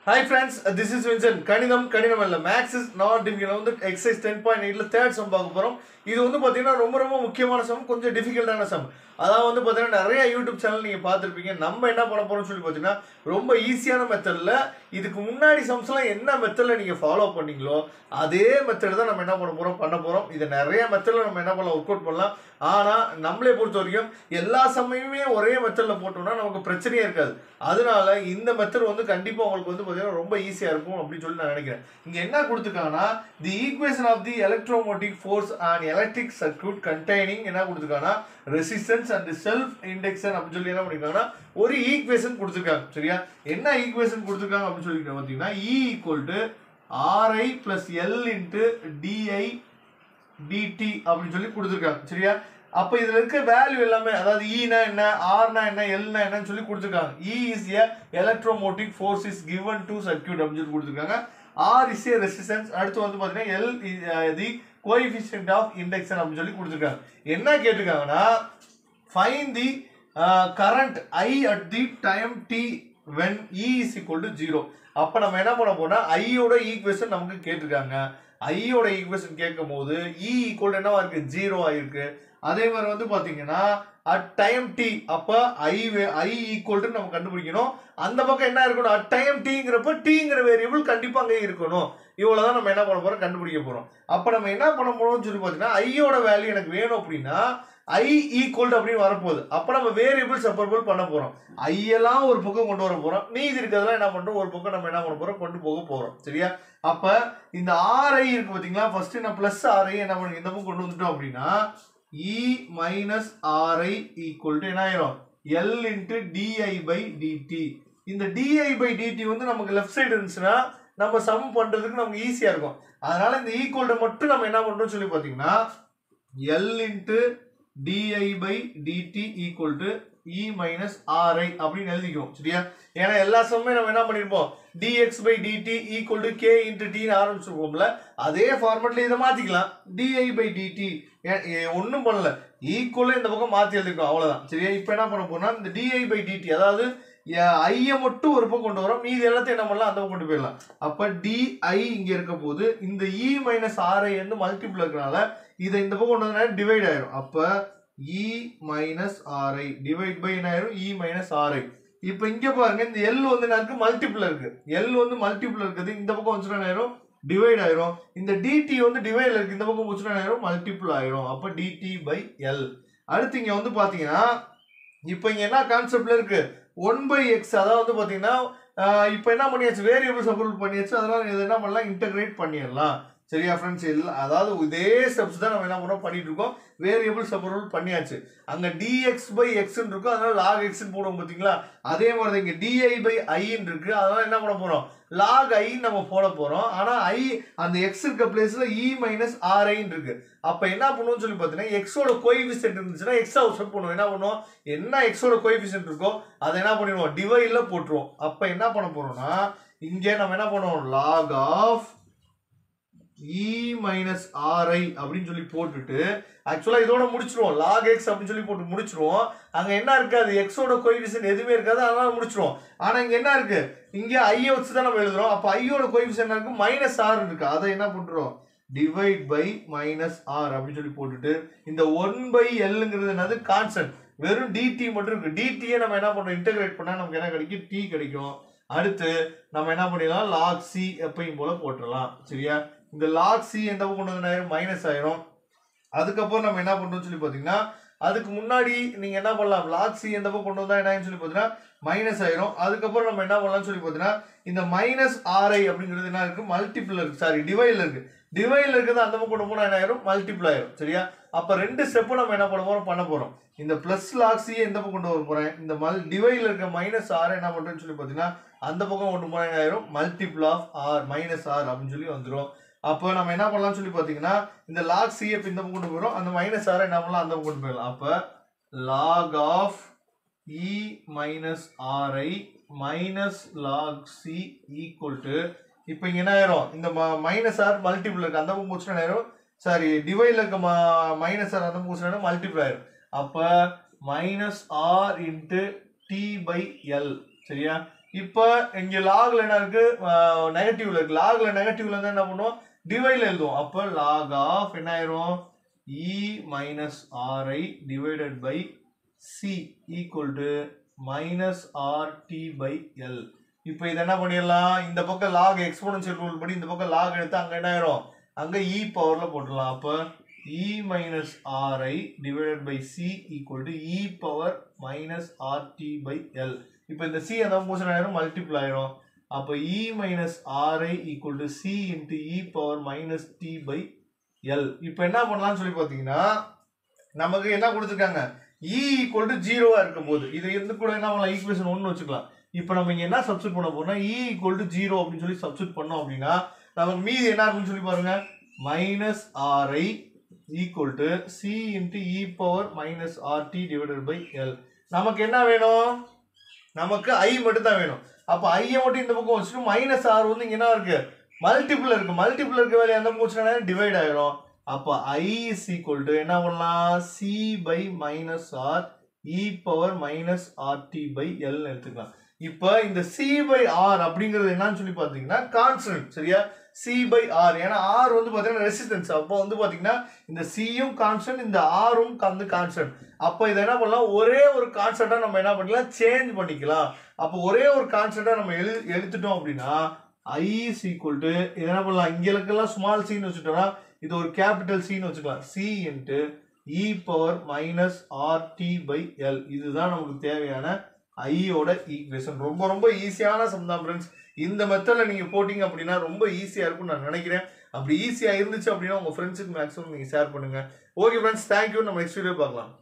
hi friends this is Winson கணிதம் கணிதம் அல்ல மேக்ஸ் இஸ் நாட் டிஃபிகல் வந்து எக்ஸசைஸ் டென் பாயிண்ட் எயிட்ல தேர்ட் சம் பார்க்க போகிறோம் இது வந்து பார்த்தீங்கன்னா ரொம்ப ரொம்ப முக்கியமான சம் கொஞ்சம் டிஃபிகல்ட்டான சம் அதாவது வந்து பார்த்தீங்கன்னா நிறைய யூடியூப் சேனல் நீங்கள் பார்த்துருப்பீங்க நம்ம என்ன பண்ண போகிறோம்னு சொல்லி பார்த்தீங்கன்னா ரொம்ப ஈஸியான மெத்தடில் இதுக்கு முன்னாடி சம்ஸ்லாம் என்ன மெத்தடில் நீங்கள் ஃபாலோ பண்ணீங்களோ அதே மெத்தட் தான் நம்ம என்ன பண்ண போகிறோம் பண்ண போகிறோம் இதை நிறைய மெத்தடில் நம்ம என்ன பண்ணலாம் ஒர்க் அவுட் பண்ணலாம் ஆனால் நம்மளே பொறுத்த வரைக்கும் எல்லா சமயமே ஒரே மெத்தடில் போட்டோம்னா நமக்கு பிரச்சனையே இருக்காது அதனால இந்த மெத்தட் வந்து கண்டிப்பாக உங்களுக்கு வந்து பார்த்தீங்கன்னா ரொம்ப ஈஸியாக இருக்கும் அப்படின்னு சொல்லி நான் நினைக்கிறேன் இங்கே என்ன கொடுத்துருக்காங்கன்னா the equation of the electromotive force and electric circuit containing என்ன கொடுத்துருக்காங்கன்னா ரெசிஸ்டன்ஸ் அண்ட் செல்ஃப் இண்டக்ஷன் அப்படின்னு சொல்லி என்ன பண்ணிருக்காங்கன்னா ஒரு ஈக்குவேஷன் கொடுத்துருக்காங்க சரியா என்ன ஈக்குவேஷன் கொடுத்துருக்காங்க அப்படின்னு சொல்லி பார்த்தீங்கன்னா E equal to RI plus L into DI DT அப்படின்னு சொல்லி கொடுத்துருக்காங்க சரியா அப்போ இதுல இருக்க வேல்யூ எல்லாமே அதாவது ஈனா என்ன ஆர்னா என்ன எல்னா என்னன்னு சொல்லி கொடுத்துருக்காங்க E is a electromotive force is given to circuit அப்படின்னு சொல்லி கொடுத்துருக்காங்க ஆர் இஸ் ஏ ரெசிஸ்டன்ஸ் அடுத்து வந்து பார்த்தீங்கன்னா L the coefficient of induction அப்படின்னு சொல்லி கொடுத்துருக்காங்க என்ன கேட்டிருக்காங்கன்னா find the current I at the time T when E is equal to zero அப்போ நம்ம என்ன பண்ண போனால் ஐயோட ஈக்குவேஷன் நமக்கு கேட்டிருக்காங்க ஐயோட ஈக்குவேஷன் கேட்கும் போது இ ஈக்குவல் என்னவா இருக்கு ஜீரோ ஆயிருக்கு அதே மாதிரி வந்து பாத்தீங்கன்னா அட் டைம் டி அப்ப ஐ ஐ ஈக்குவல் டு நம்ம கண்டுபிடிக்கணும் அந்த பக்கம் என்ன இருக்கணும் அட் டைம் டிங்கிறப்ப டிங்கிற வேரியபிள் கண்டிப்பா அங்கே இருக்கணும் இவ்வளவுதான் நம்ம என்ன பண்ண போறோம் கண்டுபிடிக்க போறோம் அப்ப நம்ம என்ன பண்ண போறோம்னு சொல்லி பாத்தீங்கன்னா ஐயோட வேல்யூ எனக்கு வேணும் அப்படின்னா ஐ ஈக்குவல் அப்படின்னு வரப்போகுது அப்ப நம்ம வேரியபிள் செப்பரபிள் பண்ண போறோம் ஐயெல்லாம் ஒரு பக்கம் கொண்டு வர போறோம் மீதி இருக்கிறதெல்லாம் என்ன பண்றோம் ஒரு பக்கம் நம்ம என்ன பண்ண போறோம் கொண்டு போக போறோம் சரியா அப்ப இந்த ஆர்ஐ இருக்கு பாத்தீங்களா ஃபர்ஸ்ட் நான் பிளஸ் ஆர்ஐ என்ன பண்ணுங்க இந்த பக்கம் கொண்டு வந்துட்டோம் அப்படின்னா E minus RI equal to என்ன ஆயிரும் L into DI by DT இந்த டிஐ பை டிடி வந்து நமக்கு லெஃப்ட் சைடு இருந்துச்சுன்னா நம்ம சம் பண்றதுக்கு நமக்கு ஈஸியா இருக்கும் அதனால இந்த ஈக்குவல் மட்டும் நம்ம என்ன பண்றோம்னு சொல்லி பாத்தீங்கன்னா L into DI by DT equal to E minus RI அப்படின்னு எழுதிக்குவோம் சரியா ஏன்னா எல்லா சமயம் நம்ம என்ன பண்ணிருப்போம் DX by DT equal to K into டின்னு ஆரம்பிச்சிருப்போம்ல அதே ஃபார்மெட்ல இதை மாத்திக்கலாம் டிஐ பை டிடி ஒன்றும் பண்ணல ஈக்குவலாக இந்த பக்கம் மாற்றி எழுதிக்கணும் அவ்வளோதான் சரியா இப்போ என்ன பண்ண போறோம்னா இந்த டிஐ பை டிடி அதாவது ஐயை மட்டும் ஒரு பக்கம் கொண்டு வரோம் மீதி எல்லாத்தையும் என்ன பண்ணலாம் அந்த பக்கம் கொண்டு போயிடலாம் அப்போ டிஐ இங்கே இருக்க போது இந்த இ மைனஸ் ஆர்ஐ வந்து மல்டிபிள் இருக்கிறனால இதை இந்த பக்கம் கொண்டு வந்தா டிவைட் ஆயிரும் அப்போ E minus RI divide by என்ன ஆயிரும் இ மைனஸ் ஆர்ஐ இப்போ இங்க பாருங்க இந்த எல் வந்து எனக்கு மல்டிபிள் இருக்கு எல் வந்து மல்டிபிள் இருக்குது இந்த பக்கம் வச்சுனா ஆயிரும் டிவைட் ஆயிரும் இந்த டிடி வந்து டிவைட் இருக்கு இந்த பக்கம் வச்சுனா ஆயிரும் மல்டிபிள் ஆயிரும் அப்போ டிடி பை எல் அடுத்து இங்க வந்து பாத்தீங்கன்னா இப்போ இங்க என்ன கான்செப்ட்ல இருக்கு ஒன் பை எக்ஸ் அதாவது பாத்தீங்கன்னா இப்போ என்ன பண்ணியாச்சு வேரியபிள் சப்போர்ட் பண்ணியாச்சு அதனால இது என்ன பண்ணலாம் இன்டகிரேட் பண்ணிடலாம் சரியா ஃப்ரெண்ட்ஸ் இல்லை அதாவது இதே ஸ்டெப்ஸ் தான் நம்ம என்ன பண்ணோம் பண்ணிட்டு இருக்கோம் வேரியபிள் சப்போர்ட் பண்ணியாச்சு அங்க டிஎக்ஸ் பை எக்ஸ்ன்னு இருக்கும் அதனால லாக் எக்ஸ்ன்னு போடுவோம் பார்த்தீங்களா அதே மாதிரி தான் இங்க டிஐ பை ஐன்னு இருக்கு அதனால என்ன பண்ண போறோம் லாக் ஐ நம்ம போட போறோம் ஆனா ஐ அந்த எக்ஸ் இருக்க பிளேஸ்ல இ மைனஸ் ஆர்ஐன்னு இருக்கு அப்ப என்ன பண்ணுவோம்னு சொல்லி பார்த்தீங்கன்னா எக்ஸோட கோஎஃபிஷியன்ட் இருந்துச்சுன்னா எக்ஸ் அவுட் பண்ணுவோம் என்ன பண்ணுவோம் என்ன எக்ஸோட கோஎஃபிஷியன்ட் இருக்கோ அதை என்ன பண்ணிடுவோம் டிவைட்ல போட்டுருவோம் அப்ப என்ன பண்ண போறோம்னா இங்கே நம்ம என்ன பண்ணுவோம் log of E minus RI அப்படின்னு சொல்லி போட்டுட்டு ஆக்சுவலாக இதோட முடிச்சிருவோம் லாக் எக்ஸ் அப்படின்னு சொல்லி போட்டு முடிச்சிருவோம் அங்கே என்ன இருக்காது எக்ஸோட கோஎஃபிஷியன்ட் எதுவுமே இருக்காது அதனால முடிச்சிருவோம் ஆனால் இங்கே என்ன இருக்கு இங்கே ஐயை வச்சு தான் நம்ம எழுதுறோம் அப்போ ஐயோட கோஎஃபிஷியன்ட் இருக்கு மைனஸ் ஆர் இருக்கு அதை என்ன பண்ணுறோம் டிவைட் பை மைனஸ் ஆர் அப்படின்னு சொல்லி போட்டுட்டு இந்த ஒன் பை எல்லுங்கிறது என்னது கான்ஸ்டன்ட் வெறும் டிடி மட்டும் இருக்கு டிடியை நம்ம என்ன பண்ணுறோம் இன்டகிரேட் பண்ணால் நமக்கு என்ன கிடைக்கும் டி கிடைக்கும் அடுத்து நம்ம என்ன பண்ணிடலாம் லாக் சி எப்பயும் போல போட்டுடலாம் சரியா இந்த லாக் சி எந்த பக்கம் கொண்டு வந்து மைனஸ் ஆயிரும் அதுக்கப்புறம் நம்ம என்ன பண்றோம்னு சொல்லி பார்த்தீங்கன்னா அதுக்கு முன்னாடி நீங்க என்ன பண்ணலாம் லாக் சி எந்த பக்கம் கொண்டு வந்தா என்னன்னு சொல்லி பார்த்தீங்கன்னா மைனஸ் ஆயிரும் அதுக்கப்புறம் நம்ம என்ன பண்ணலாம்னு சொல்லி பார்த்தீங்கன்னா இந்த மைனஸ் ஆர்ஐ அப்படிங்கிறது என்ன இருக்கு மல்டிபிள் இருக்கு சாரி டிவைட்ல இருக்கு டிவைட்ல இருக்கிறது அந்த பக்கம் கொண்டு போனா என்ன ஆயிரும் மல்டிபிள் ஆயிரும் சரியா அப்ப ரெண்டு ஸ்டெப்பும் நம்ம என்ன பண்ண போறோம் பண்ண போறோம் இந்த பிளஸ் லாக் சி எந்த பக்கம் கொண்டு வர போறேன் இந்த மல் டிவைட்ல இருக்க மைனஸ் ஆர் என்ன பண்றேன்னு சொல்லி பார்த்தீங்கன்னா அந்த பக்கம் கொண்டு போனா என்ன ஆயிரும் multiple of R minus R அப்படின்னு சொல்லி வந்துடும் அப்போ நம்ம என்ன பண்ணலாம்னு சொல்லி பார்த்தீங்கன்னா இந்த லாக் சிஎஃப் இந்த பக்கம் கொண்டு போயிடும் அந்த மைனஸ் ஆரை என்ன பண்ணலாம் அந்த பக்கம் கொண்டு போயிடலாம் அப்போ log of E minus RI minus log C equal to இப்போ இங்கே என்ன ஆயிரும் இந்த மைனஸ் ஆர் மல்டிபிள் இருக்கு அந்த பக்கம் போச்சுன்னா ஆயிரும் சாரி டிவைடில் இருக்க மைனஸ் ஆர் அந்த பக்கம் போச்சுன்னா மல்டிபிள் ஆயிரும் அப்போ minus R into T by L சரியா இப்போ இங்க லாக்ல என்ன இருக்கு நெகட்டிவ்ல இருக்கு லாக்ல நெகட்டிவ்ல இருந்தா என்ன பண்ணுவோம் டிவைட்ல எழுதுவோம் அப்போ லாக் ஆஃப் என்ன ஆயிரும் E minus RI divided by C equal to minus R T by L இப்போ இதை என்ன பண்ணிடலாம் இந்த பக்கம் லாக் எக்ஸ்போனன்ஷியல் ரூல் படி இந்த பக்கம் லாக் எடுத்து அங்கே என்ன ஆயிரும் அங்கே இ பவர்ல போட்டுடலாம் அப்போ E minus RI divided by C equal to E power minus RT by L இப்போ இந்த சி அந்த மூசன் ஆயிரும் மல்டிபிள் ஆயிரும் அப்போ E minus RI equal to C into E power minus T by L இப்போ என்ன பண்ணலாம்னு சொல்லி பார்த்தீங்கன்னா நமக்கு என்ன கொடுத்துருக்காங்க இ ஈக்குவல் டு ஜீரோவா இருக்க போது இது இருந்து கூட என்ன பண்ணலாம் ஈக்குவேஷன் ஒன்று வச்சுக்கலாம் இப்போ நம்ம இங்க என்ன சப்ஸ்டியூட் பண்ண போறோம்னா இ ஈக்குவல் டு ஜீரோ அப்படின்னு சொல்லி சப்ஸ்டியூட் பண்ணோம் அப்படின்னா நமக்கு மீதி என்ன இருக்குன்னு சொல்லி பாருங்க minus RI equal to C into E power minus RT divided by L நமக்கு என்ன வேணும் நமக்கு ஐ மட்டும் தான் வேணும் அப்போ ஐயை மட்டும் இந்த பக்கம் வச்சுட்டு மைனஸ் ஆர் வந்து இங்க என்ன இருக்கு மல்டிபிள் இருக்கு மல்டிபிள் இருக்க வேலையை எந்த பக்கம் வச்சுனா டிவைட் ஆயிரும் அப்போ ஐ இஸ் ஈக்குவல் டு என்ன பண்ணலாம் C by minus R E power minus RT by L எடுத்துக்கலாம் இப்போ இந்த சி பை ஆர் அப்படிங்கிறது என்னன்னு சொல்லி பார்த்தீங்கன்னா கான்ஸ்டன்ட் சரியா சி பை ஆர் ஏன்னா ஆர் வந்து பார்த்தீங்கன்னா ரெசிஸ்டன்ஸ் அப்போ வந்து பார்த்தீங்கன்னா இந்த சியும் கான்ஸ்டன்ட் இந்த ஆரும் வந்து கான்ஸ்டன்ட் அப்போ இதை என்ன பண்ணலாம் ஒரே ஒரு கான்ஸ்டன்ட்டாக நம்ம என்ன பண்ணிக்கலாம் சேஞ்ச் பண்ணிக்கலாம் அப்போ ஒரே ஒரு கான்ஸ்டன்ட்டாக நம்ம எழு எடுத்துட்டோம் அப்படின்னா ஐ இஸ் ஈக்குவல் டு இது என்ன பண்ணலாம் இங்களுக்கெல்லாம் ஸ்மால் சீன் வச்சுட்டோம்னா இது ஒரு கேபிட்டல் சீன் வச்சுக்கலாம் C into E power minus RT by L இதுதான் நமக்கு தேவையான ஐயோட ஈக்குவேஷன் ரொம்ப ரொம்ப ஈஸியான சம் தான் ஃப்ரெண்ட்ஸ் இந்த மெத்தடில் நீங்கள் போட்டிங்க அப்படின்னா ரொம்ப ஈஸியாக இருக்கும்னு நான் நினைக்கிறேன் அப்படி ஈஸியாக இருந்துச்சு அப்படின்னா உங்கள் ஃப்ரெண்ட்ஸுக்கு மேக்ஸிமம் நீங்கள் ஷேர் பண்ணுங்கள் ஓகே ஃப்ரெண்ட்ஸ் தேங்க்யூ நம்ம நெக்ஸ்ட் வீடியோ பார்க்கலாம்